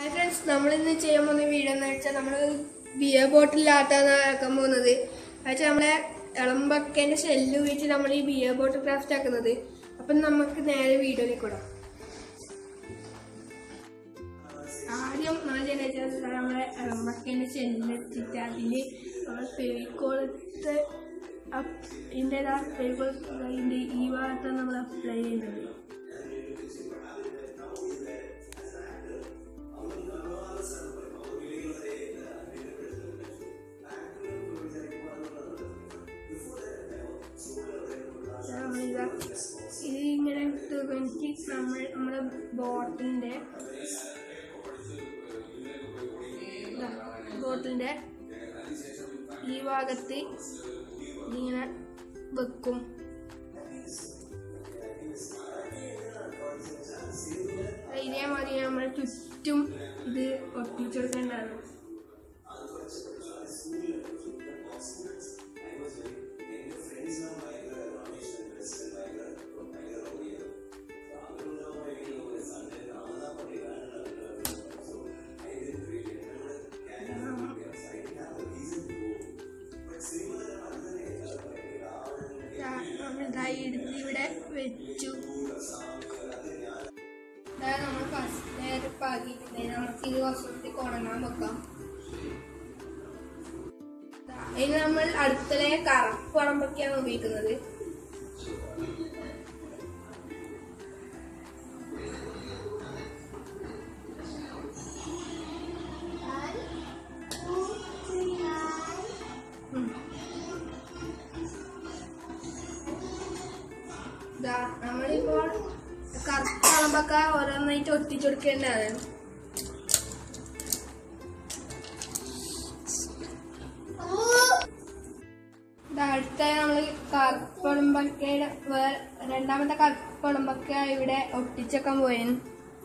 Hi friends നമ്മളിന്ന് ചെയ്യാൻ പോകുന്ന വീഡിയോ എന്ന് വെച്ചാൽ നമ്മൾ ബിയർ ബോട്ടിലാട്ടാണ് ആക്കാൻ പോകുന്നത് വെച്ചാൽ നമ്മളെ ഇളമ്പക്കേൻ്റെ ഷെല്ല് ഉപയോഗിച്ച് നമ്മൾ ഈ ബിയർ ബോട്ടിൽ ക്രാഫ്റ്റ് ആക്കുന്നത് അപ്പം നമുക്ക് നേരെ വീഡിയോയിലേക്ക് വിടാം ആദ്യം നമ്മൾ ചെയ്യുന്നത് വെച്ചാൽ നമ്മളെ ഇളമ്പക്കേൻ്റെ ഷെല്ല് എടുത്തിട്ട് അതിൽ നമ്മൾ ഫെവിക്കോളത്ത് ഇതിൻ്റെ ഫെവിക്കോൾ ഇതിൻ്റെ ഈ ഭാഗത്താണ് നമ്മൾ അപ്ലൈ ചെയ്യുന്നത് നമ്മളിതാ ഇത് ഇങ്ങനെ ഇട്ട് എനിക്ക് നമ്മൾ നമ്മുടെ ബോട്ടിലിൻ്റെ ബോട്ടിലിൻ്റെ ഈ ഭാഗത്ത് ഇതിങ്ങനെ വെക്കും ഇതേമാതിരി നമ്മൾ ചുറ്റും ഇത് ഒട്ടിച്ചെടുക്കേണ്ടതാണ് നമ്മളിതായി എടുത്ത് ഇവിടെ വെച്ചു ഇതാ നമ്മൾ ഫസ്റ്റ് ലെയർ പാകിയിട്ടുണ്ട് നമുക്ക് ഇത് കുറച്ചുകൂടി ഉണങ്ങാൻ വെക്കാം ദാ, ഇനി നമ്മൾ അടുത്ത ലെയർ കറുപ്പ് ഉടമ്പൊക്കെയാണ് ഉപയോഗിക്കുന്നത് ഉം. ദാ, നമ്മളിപ്പോൾ കറുപ്പ് ഉടമ്പൊക്കെ ഓരോന്നായിട്ട് ഒട്ടിച്ചു കൊടുക്കേണ്ടതാണ് ദാ അടുത്തായി നമ്മൾ കറുപ്പുടമ്പക്കയുടെ വേറെ രണ്ടാമത്തെ കറുപ്പുടമ്പക്ക ഇവിടെ ഒട്ടിച്ചേക്കാൻ പോയേന്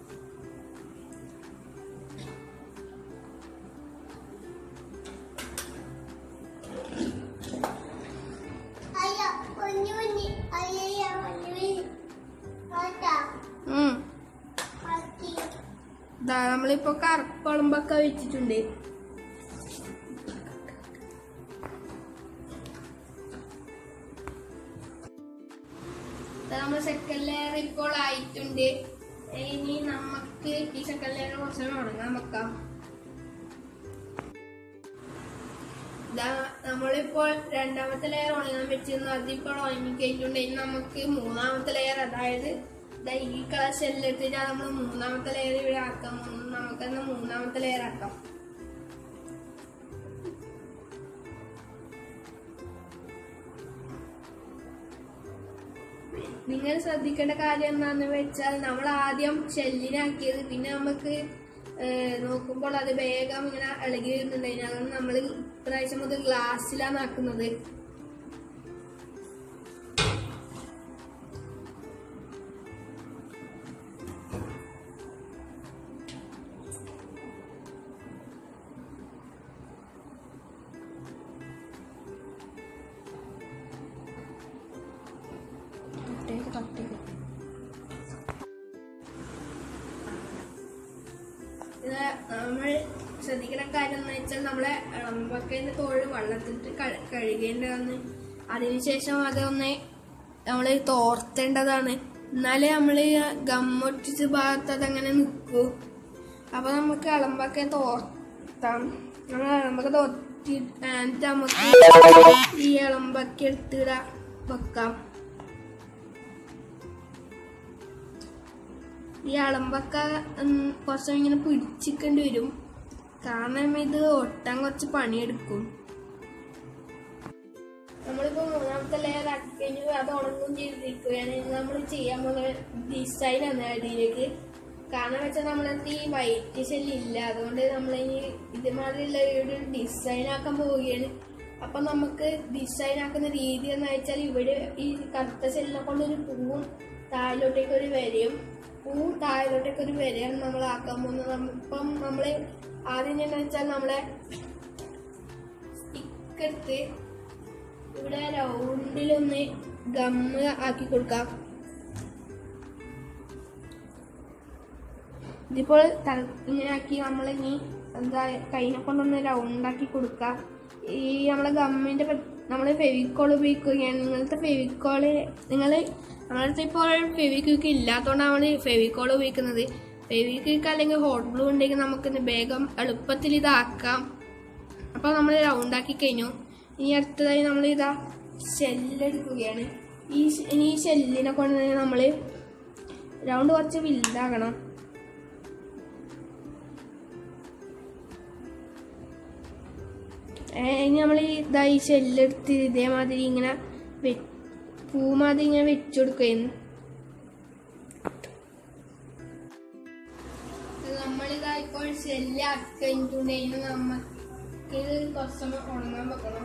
അയ്യോ കുഞ്ഞു കുഞ്ഞി അയ്യോ കുഞ്ഞു കുഞ്ഞി കേട്ടാ ഉം. പറ്റി ദാ നമ്മളിപ്പോ കറുപ്പുടമ്പക്ക വെച്ചിട്ടുണ്ട് നമ്മൾ സെക്കൻഡ് ലെയർ ഇപ്പോൾ ആയിട്ടുണ്ട് ഇനി നമുക്ക് ഈ സെക്കൻഡ് ലെയർ കുറച്ച് ഉണങ്ങാൻ വെക്കാം ദാ നമ്മളിപ്പോൾ രണ്ടാമത്തെ ലെയർ ഉണങ്ങാൻ വെച്ചിരുന്നു അതിപ്പോൾ ഉണങ്ങി കഴിഞ്ഞിട്ടുണ്ട് ഇനി നമുക്ക് മൂന്നാമത്തെ ലെയർ അതായത് ദാ ഈ കളർ ഷെല്ലെടുത്തിട്ട് നമ്മൾ മൂന്നാമത്തെ ലെയർ ഇവിടെ ആക്കാം നമുക്കെന്നാ മൂന്നാമത്തെ ലെയർ ആക്കാം നിങ്ങൾ ശ്രദ്ധിക്കേണ്ട കാര്യം എന്താണെന്ന് വെച്ചാൽ നമ്മൾ ആദ്യം ഷെല്ലിനാക്കിയത് പിന്നെ നമുക്ക് ഏഹ്, നോക്കുമ്പോൾ അത് വേഗം ഇങ്ങനെ ഇളകി വരുന്നുണ്ടായിരുന്നു അതുകൊണ്ട് നമ്മൾ ഇപ്രാവശ്യം മുതൽ ഗ്ലാസ്സിലാണ് ആക്കുന്നത് കട്ടേക്ക് കട്ടേക്ക് ഇത് നമ്മൾ ശ്രദ്ധിക്കുന്ന കാര്യം എന്ന് വെച്ചാൽ നമ്മളെ ഇളമ്പക്കൻ്റെ തോട് വെള്ളത്തിലിട്ട് ക- കഴുകേണ്ടതാണ് അതിനുശേഷം അതൊന്ന് നമ്മൾ തോർത്തേണ്ടതാണ് എന്നാലേ നമ്മൾ ഗമ്മൊട്ടിച്ച് ഭാഗത്ത് അതങ്ങനെ നിൽക്കൂ അപ്പൊ നമുക്ക് ഇളമ്പക്ക തോർത്താം നമ്മൾ ഇളമ്പക്ക തോർത്തി എന്നിട്ട് നമുക്ക് ഈ ഇളമ്പക്ക എടുത്തിട വെക്കാം ഈ അളമ്പക്ക ഉം, കുറച്ച് ഇങ്ങനെ പിടിച്ചിക്കേണ്ടി വരും കാരണം ഇത് ഒട്ടാൻ കുറച്ച് പണിയെടുക്കും നമ്മളിപ്പോ മൂന്നാമത്തെ ലെയർ ആക്കി കഴിഞ്ഞു അത് ഉണങ്ങും ചെയ്തിരിക്കുകയാണ് ഇനി നമ്മൾ ചെയ്യാൻ പോകുന്ന ഡിസൈൻ ആണ് അതിലേക്ക് കാരണം വെച്ചാൽ നമ്മളടുത്ത് ഈ വൈറ്റ് ഷെല്ല് ഇല്ല അതുകൊണ്ട് നമ്മൾ ഇനി ഇതുമാതിരിയുള്ള ഒരു ഡിസൈൻ ആക്കാൻ പോവുകയാണ് അപ്പൊ നമുക്ക് ഡിസൈൻ ആക്കുന്ന രീതി എന്ന് വെച്ചാൽ ഇവിടെ ഈ കറുത്ത ഷെല്ലിനെ കൊണ്ടൊരു പൂവും താഴോട്ടേക്ക് ഒരു വരയും പൂ താഴോട്ടേക്ക് ഒരു വരയാണ് നമ്മൾ ആക്കാൻ പോകുന്നത് നമ്മ- ഇപ്പം നമ്മള് ആദ്യം എന്ന് വെച്ചാൽ നമ്മളെ സ്റ്റിക്ക് എടുത്ത് ഇവിടെ റൗണ്ടിലൊന്ന് ഗമ്മ് ആക്കി കൊടുക്കാം ഇതിപ്പോൾ തല ഇങ്ങനെ ആക്കി നമ്മൾ ഇനി എന്താ കൈനെ കൊണ്ടൊന്ന് റൗണ്ടാക്കി കൊടുക്കുക ഈ നമ്മളെ ഗവൺമെൻറ് നമ്മൾ ഫെവിക്കോൾ ഉപയോഗിക്കുകയാണ് നിങ്ങളത്തെ ഫെവിക്കോള് നിങ്ങൾ നമ്മളടുത്ത് ഇപ്പോൾ ഫെവിക്വിക്ക് ഇല്ലാത്തതുകൊണ്ടാണ് നമ്മൾ ഫെവിക്കോൾ ഉപയോഗിക്കുന്നത് ഫെവിക്വിക്ക് അല്ലെങ്കിൽ ഹോട്ട് ഗ്ലൂ ഉണ്ടെങ്കിൽ നമുക്ക് വേഗം എളുപ്പത്തിൽ ഇതാക്കാം അപ്പോൾ നമ്മൾ റൗണ്ടാക്കി കഴിഞ്ഞു ഇനി അടുത്തതായി നമ്മൾ ഇതാ ഷെല്ലെടുക്കുകയാണ് ഈ ഷ്- ഇനി ഈ ഷെല്ലിനെ കൊണ്ട് നമ്മൾ റൗണ്ട് കുറച്ച് വലുതാകണം ഏ, ഇനി നമ്മൾ ഇതാ ഈ ഷെല്ലെടുത്ത് ഇതേമാതിരി ഇങ്ങനെ വെ- പൂമാതിരി ഇങ്ങനെ വെച്ചു കൊടുക്കുകയായിരുന്നു നമ്മളിതാ ഇപ്പോൾ ഷെല്ല് ആക്കി കഴിഞ്ഞിട്ടുണ്ടെങ്കിൽ നമുക്ക് ഇത് കുറച്ച് സമയം ഉണങ്ങാൻ വെക്കണം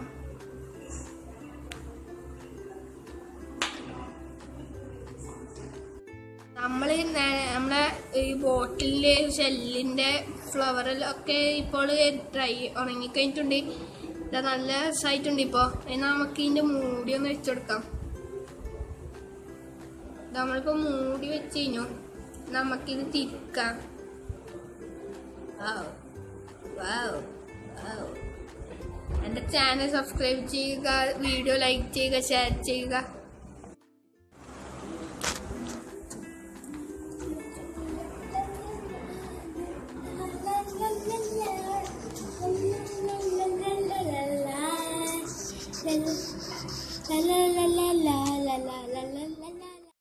നമ്മൾ നമ്മളെ ഈ ബോട്ടിലിന്റെ ഷെല്ലിന്റെ ഫ്ലവറിലൊക്കെ ഇപ്പോൾ ഡ്രൈ ഉണങ്ങിക്കഴിഞ്ഞിട്ടുണ്ട് ഇത് നല്ല രസമായിട്ടുണ്ട് ഇപ്പോൾ എന്നാൽ നമുക്ക് ഇതിന്റെ മൂടി ഒന്ന് വെച്ചെടുക്കാം ഇത് നമ്മളിപ്പോ മൂടി വെച്ച് കഴിഞ്ഞു നമുക്കിത് തിരിക്കാം Wow. Wow. Wow. എൻ്റെ ചാനൽ സബ്സ്ക്രൈബ് ചെയ്യുക വീഡിയോ ലൈക്ക് ചെയ്യുക ഷെയർ ചെയ്യുക